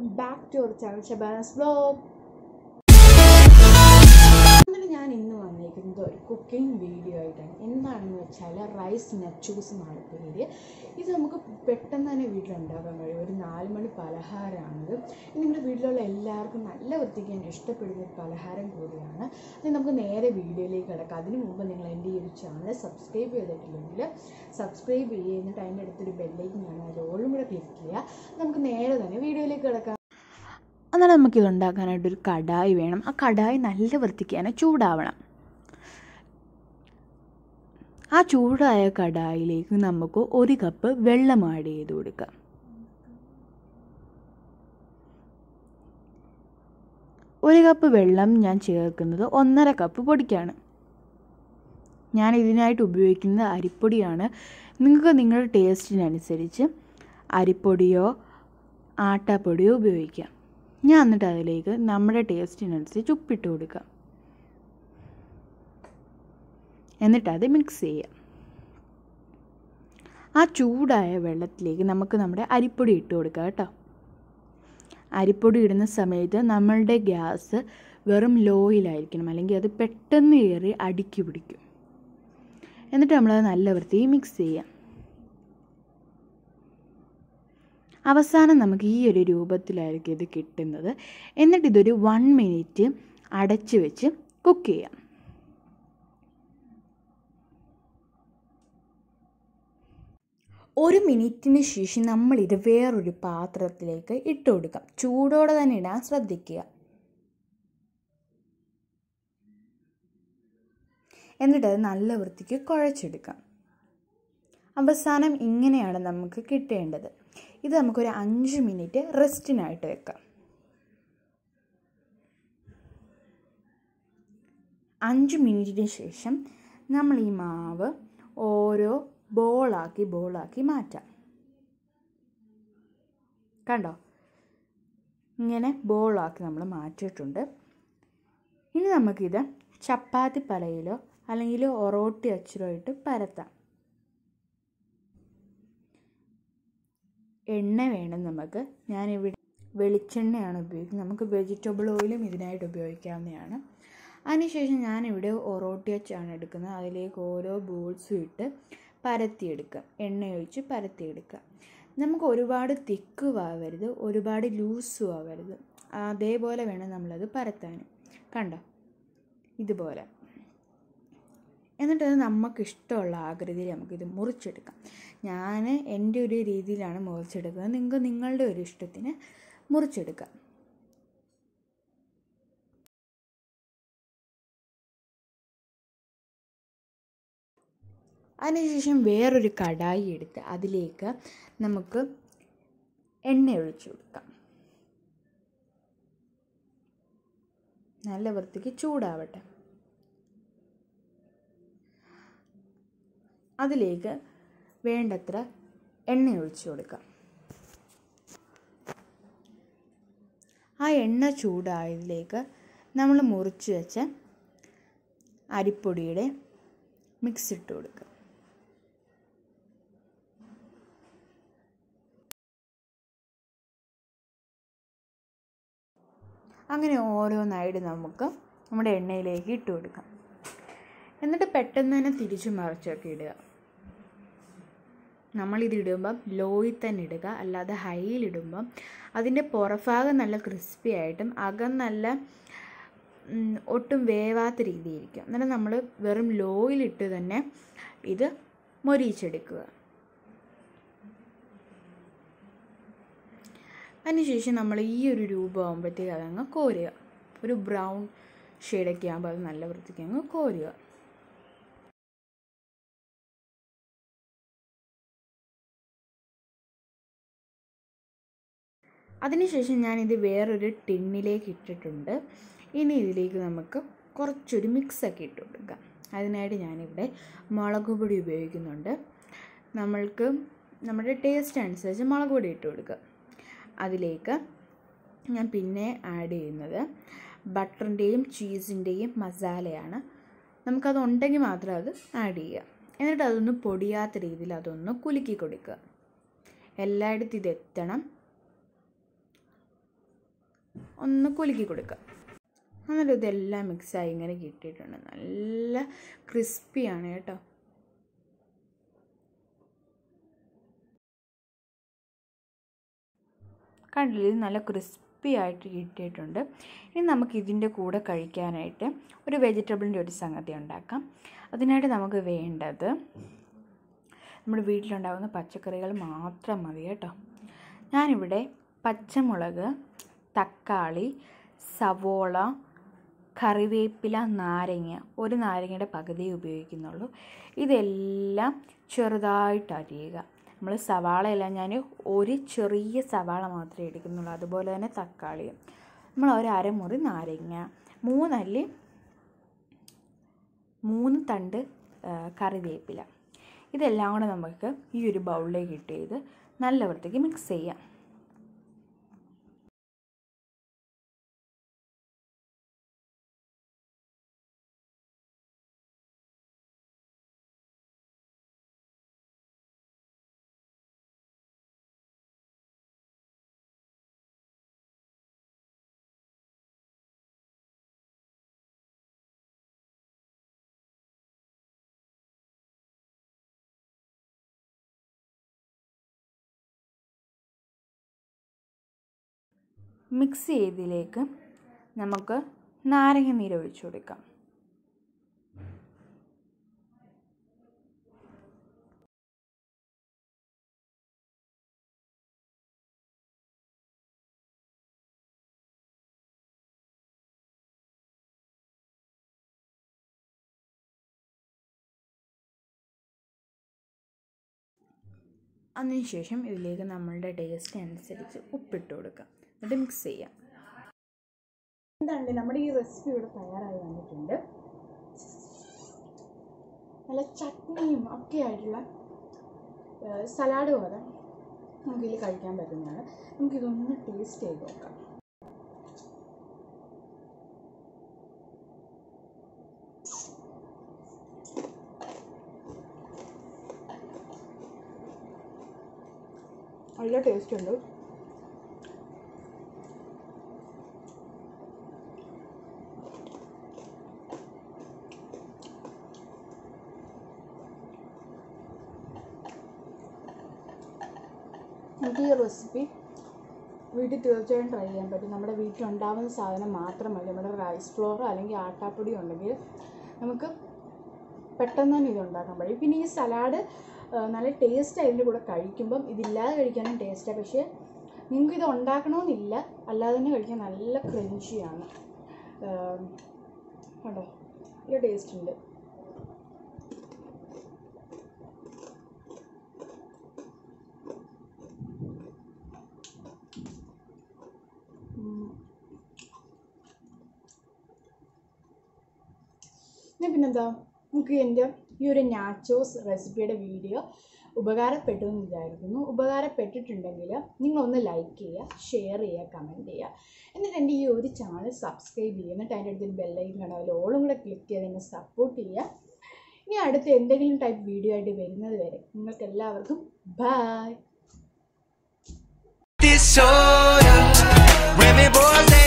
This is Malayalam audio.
Welcome back to our channel Shabana's vlog അങ്ങനെ ഞാൻ ഇന്ന് വന്നിരിക്കുന്നത് ഒരു കുക്കിംഗ് വീഡിയോ ആയിട്ടാണ് എന്താണെന്ന് വെച്ചാൽ റൈസ് നച്ചൂസ് എന്നാണ് പേര് ഇത് നമുക്ക് പെട്ടെന്ന് തന്നെ വീട്ടിലുണ്ടാക്കാൻ കഴിയും ഒരു നാല് മണി പലഹാരമാണിത് ഇത് നിങ്ങളുടെ വീട്ടിലുള്ള എല്ലാവർക്കും നല്ല വൃത്തിക്കാൻ ഇഷ്ടപ്പെടുന്ന ഒരു പലഹാരം കൂടിയാണ് അത് നമുക്ക് നേരെ വീഡിയോയിലേക്ക് കിടക്കാം അതിന് മുമ്പ് നിങ്ങൾ എൻ്റെ ഈ ഒരു ചാനൽ സബ്സ്ക്രൈബ് ചെയ്തിട്ടില്ലെങ്കിൽ സബ്സ്ക്രൈബ് ചെയ്യുക എന്നിട്ട് അതിൻ്റെ അടുത്തൊരു ബെല്ലൈക്കൻ കാണാൻ അത് ഓളും കൂടെ ക്ലിക്ക് ചെയ്യുക നമുക്ക് നേരെ തന്നെ വീഡിയോയിലേക്ക് കിടക്കാം അന്നേരം നമുക്കിത് ഉണ്ടാക്കാനായിട്ടൊരു കടായി വേണം ആ കടായി നല്ല വൃത്തിക്ക് തന്നെ ചൂടാവണം ആ ചൂടായ കടായിലേക്ക് നമുക്ക് ഒരു കപ്പ് വെള്ളം ആഡ് ചെയ്ത് കൊടുക്കാം ഒരു കപ്പ് വെള്ളം ഞാൻ ചേർക്കുന്നത് ഒന്നര കപ്പ് പൊടിക്കാണ് ഞാൻ ഇതിനായിട്ട് ഉപയോഗിക്കുന്നത് അരിപ്പൊടിയാണ് നിങ്ങൾക്ക് നിങ്ങളുടെ ടേസ്റ്റിനനുസരിച്ച് അരിപ്പൊടിയോ ആട്ടാപ്പൊടിയോ ഉപയോഗിക്കാം ഞാൻ എന്നിട്ട് അതിലേക്ക് നമ്മുടെ ടേസ്റ്റിനനുസരിച്ച് ഉപ്പിട്ട് കൊടുക്കാം എന്നിട്ട് അത് മിക്സ് ചെയ്യാം ആ ചൂടായ വെള്ളത്തിലേക്ക് നമുക്ക് നമ്മുടെ അരിപ്പൊടി ഇട്ട് കൊടുക്കാം കേട്ടോ അരിപ്പൊടി ഇടുന്ന സമയത്ത് നമ്മളുടെ ഗ്യാസ് വെറും ലോയിലായിരിക്കണം അല്ലെങ്കിൽ അത് പെട്ടെന്ന് കയറി അടുക്കി പിടിക്കും എന്നിട്ട് നമ്മളത് നല്ല വൃത്തിയിൽ മിക്സ് ചെയ്യാം അവസാനം നമുക്ക് ഈ ഒരു രൂപത്തിലായിരിക്കും ഇത് കിട്ടുന്നത് എന്നിട്ട് ഇതൊരു വൺ മിനിറ്റ് അടച്ച് വെച്ച് കുക്ക് ചെയ്യാം ഒരു മിനിറ്റിന് ശേഷം നമ്മളിത് വേറൊരു പാത്രത്തിലേക്ക് ഇട്ട് കൊടുക്കാം ചൂടോടെ തന്നെ ഇടാൻ ശ്രദ്ധിക്കുക എന്നിട്ട് അത് നല്ല വൃത്തിക്ക് കുഴച്ചെടുക്കാം അവസാനം ഇങ്ങനെയാണ് നമുക്ക് കിട്ടേണ്ടത് ഇത് നമുക്കൊരു അഞ്ച് മിനിറ്റ് റെസ്റ്റിനായിട്ട് വെക്കാം അഞ്ച് മിനിറ്റിന് ശേഷം നമ്മൾ ഈ മാവ് ഓരോ ബോളാക്കി ബോളാക്കി മാറ്റാം കണ്ടോ ഇങ്ങനെ ബോളാക്കി നമ്മൾ മാറ്റിയിട്ടുണ്ട് ഇനി നമുക്കിത് ചപ്പാത്തി പലയിലോ അല്ലെങ്കിൽ ഒറോട്ടി അച്ചിലോ ഇട്ട് പരത്താം എണ്ണ വേണം നമുക്ക് ഞാനിവിടെ വെളിച്ചെണ്ണയാണ് ഉപയോഗിക്കുന്നത് നമുക്ക് വെജിറ്റബിൾ ഓയിലും ഇതിനായിട്ട് ഉപയോഗിക്കാവുന്നതാണ് അതിനുശേഷം ഞാനിവിടെ ഒറോട്ടിയച്ചാണ് എടുക്കുന്നത് അതിലേക്ക് ഓരോ ബോൾസും ഇട്ട് പരത്തിയെടുക്കുക എണ്ണ ഒഴിച്ച് പരത്തിയെടുക്കുക നമുക്ക് ഒരുപാട് തിക്ക് ആവരുത് ഒരുപാട് ലൂസും ആവരുത് അതേപോലെ വേണം നമ്മളത് പരത്താൻ കണ്ടോ ഇതുപോലെ എന്നിട്ട് അത് നമുക്ക് ഇഷ്ടമുള്ള ആകൃതിയിൽ നമുക്കിത് മുറിച്ചെടുക്കാം ഞാൻ എൻ്റെ ഒരു രീതിയിലാണ് മുറിച്ചെടുക്കുന്നത് നിങ്ങൾക്ക് നിങ്ങളുടെ ഒരു ഇഷ്ടത്തിന് മുറിച്ചെടുക്കാം അതിനുശേഷം വേറൊരു കടായി എടുത്ത് അതിലേക്ക് നമുക്ക് എണ്ണ ഒഴിച്ചു കൊടുക്കാം നല്ല വൃത്തിക്ക് ചൂടാവട്ടെ അതിലേക്ക് വേണ്ടത്ര എണ്ണ ഒഴിച്ചു കൊടുക്കാം ആ എണ്ണ ചൂടായതിലേക്ക് നമ്മൾ മുറിച്ച് വെച്ച അരിപ്പൊടിയുടെ മിക്സ് ഇട്ട് കൊടുക്കുക അങ്ങനെ ഓരോന്നായിട്ട് നമുക്ക് നമ്മുടെ എണ്ണയിലേക്ക് ഇട്ട് കൊടുക്കാം എന്നിട്ട് പെട്ടെന്ന് തന്നെ തിരിച്ചു മറിച്ചൊക്കെ ഇടുക നമ്മളിത് ഇടുമ്പം ലോയിൽ തന്നെ ഇടുക അല്ലാതെ ഹൈയിലിടുമ്പം അതിൻ്റെ പുറഭാഗം നല്ല ക്രിസ്പി ആയിട്ടും അകം നല്ല ഒട്ടും വേവാത്ത രീതിയിരിക്കും എന്നിട്ട് നമ്മൾ വെറും ലോയിലിട്ട് തന്നെ ഇത് മൊരിയിച്ചെടുക്കുക അതിനുശേഷം നമ്മൾ ഈ ഒരു രൂപമാകുമ്പോഴത്തേക്ക് അതങ്ങ് കോരുക ഒരു ബ്രൗൺ ഷെയ്ഡൊക്കെ ആകുമ്പോൾ അത് നല്ല വൃത്തിക്ക് അങ്ങ് കോരുക അതിനുശേഷം ഞാനിത് വേറൊരു ടിന്നിലേക്ക് ഇട്ടിട്ടുണ്ട് ഇനി ഇതിലേക്ക് നമുക്ക് കുറച്ചൊരു മിക്സൊക്കെ ഇട്ട് കൊടുക്കാം അതിനായിട്ട് ഞാനിവിടെ മുളക് പൊടി ഉപയോഗിക്കുന്നുണ്ട് നമ്മൾക്ക് നമ്മുടെ ടേസ്റ്റ് അനുസരിച്ച് മുളക് പൊടി ഇട്ട് കൊടുക്കുക അതിലേക്ക് ഞാൻ പിന്നെ ആഡ് ചെയ്യുന്നത് ബട്ടറിൻ്റെയും ചീസിൻ്റെയും മസാലയാണ് നമുക്കത് ഉണ്ടെങ്കിൽ മാത്രം അത് ആഡ് ചെയ്യുക എന്നിട്ട് അതൊന്ന് പൊടിയാത്ത രീതിയിൽ അതൊന്ന് കുലുക്കി കൊടുക്കുക എല്ലായിടത്തും ഇത് എത്തണം ഒന്ന് കുലുക്കി കൊടുക്കുക എന്നിട്ട് ഇതെല്ലാം മിക്സായി ഇങ്ങനെ കിട്ടിയിട്ടുണ്ട് നല്ല ക്രിസ്പിയാണ് കേട്ടോ കണ്ടില്ല ഇത് നല്ല ക്രിസ്പി ആയിട്ട് കിട്ടിയിട്ടുണ്ട് ഇനി നമുക്ക് ഇതിൻ്റെ കൂടെ കഴിക്കാനായിട്ട് ഒരു വെജിറ്റബിളിൻ്റെ ഒരു സംഗതി ഉണ്ടാക്കാം അതിനായിട്ട് നമുക്ക് വേണ്ടത് നമ്മുടെ വീട്ടിലുണ്ടാകുന്ന പച്ചക്കറികൾ മാത്രം മതി കേട്ടോ ഞാനിവിടെ പച്ചമുളക് തക്കാളി സവോള കറിവേപ്പില നാരങ്ങ ഒരു നാരങ്ങയുടെ പകുതി ഉപയോഗിക്കുന്നുള്ളൂ ഇതെല്ലാം ചെറുതായിട്ട് അരിയുക നമ്മൾ സവാളയെല്ലാം ഞാൻ ഒരു ചെറിയ സവാള മാത്രമേ എടുക്കുന്നുള്ളൂ അതുപോലെ തന്നെ തക്കാളിയും നമ്മൾ ഒരു അരമുറി നാരങ്ങ മൂന്നല്ലി മൂന്ന് തണ്ട് ആ, കറിവേപ്പില ഇതെല്ലാം കൂടെ നമുക്ക് ഈ ഒരു ബൗളിലേക്ക് ഇട്ട് ചെയ്ത് നല്ല വൃത്തിക്ക് മിക്സ് ചെയ്യാം മിക്സ് ചെയ്തതിലേക്ക് നമുക്ക് നാരങ്ങ നീര് ഒഴിച്ചു കൊടുക്കാം അതിനുശേഷം ഇതിലേക്ക് നമ്മളുടെ ടേസ്റ്റ് അനുസരിച്ച് ഉപ്പിട്ട് കൊടുക്കാം എന്നിട്ട് മിക്സ് ചെയ്യാം എന്താണ് നമ്മുടെ ഈ റെസിപ്പി ഇവിടെ തയ്യാറായി വന്നിട്ടുണ്ട് നല്ല ചട്നിയും ഒക്കെ ആയിട്ടുള്ള സലാഡ് പോലെ നമുക്കിതിൽ കഴിക്കാൻ പറ്റുന്നതാണ് നമുക്കിതൊന്ന് ടേസ്റ്റ് ചെയ്ത് നോക്കാം നല്ല ടേസ്റ്റ് ഉണ്ട് നമുക്ക് ഈ റെസിപ്പി വീട്ടിൽ തീർച്ചയായും ട്രൈ ചെയ്യാൻ പറ്റും നമ്മുടെ വീട്ടിലുണ്ടാവുന്ന സാധനം മാത്രമല്ല നമ്മുടെ റൈസ് ഫ്ലോർ അല്ലെങ്കിൽ ആട്ടാപ്പൊടി ഉണ്ടെങ്കിൽ നമുക്ക് പെട്ടെന്ന് തന്നെ ഇത് ഉണ്ടാക്കാൻ കഴിയും പിന്നെ ഈ സലാഡ് നല്ല ടേസ്റ്റ് അതിൻ്റെ കൂടെ കഴിക്കുമ്പം ഇതില്ലാതെ കഴിക്കാനും ടേസ്റ്റാണ് പക്ഷേ നിങ്ങൾക്ക് ഇത് ഉണ്ടാക്കണമെന്നില്ല അല്ലാതെ തന്നെ കഴിക്കാൻ നല്ല ക്രഞ്ചിയാണ് കണ്ടോ നല്ല ടേസ്റ്റ് ഉണ്ട് ഉം. ഇനി പിന്നെന്താ നമുക്ക് എൻ്റെ ഈ ഒരു നാച്ചോസ് റെസിപ്പിയുടെ വീഡിയോ ഉപകാരപ്പെട്ടു എന്ന് വിചാരിക്കുന്നു ഉപകാരപ്പെട്ടിട്ടുണ്ടെങ്കിൽ നിങ്ങളൊന്ന് ലൈക്ക് ചെയ്യുക ഷെയർ ചെയ്യുക കമൻറ്റ് ചെയ്യുക എന്നിട്ട് എൻ്റെ ഈ ഒരു ചാനൽ സബ്സ്ക്രൈബ് ചെയ്യുക എന്നിട്ട് അതിൻ്റെ അടുത്തൊരു ബെല്ലൈക്കൻ കാണാം അതിൽ ഓളും കൂടെ ക്ലിക്ക് ചെയ്ത് എന്നെ സപ്പോർട്ട് ചെയ്യുക ഇനി അടുത്ത് എന്തെങ്കിലും ടൈപ്പ് വീഡിയോ ആയിട്ട് വരുന്നത് വരെ നിങ്ങൾക്ക് എല്ലാവർക്കും bye This soda, when me boys they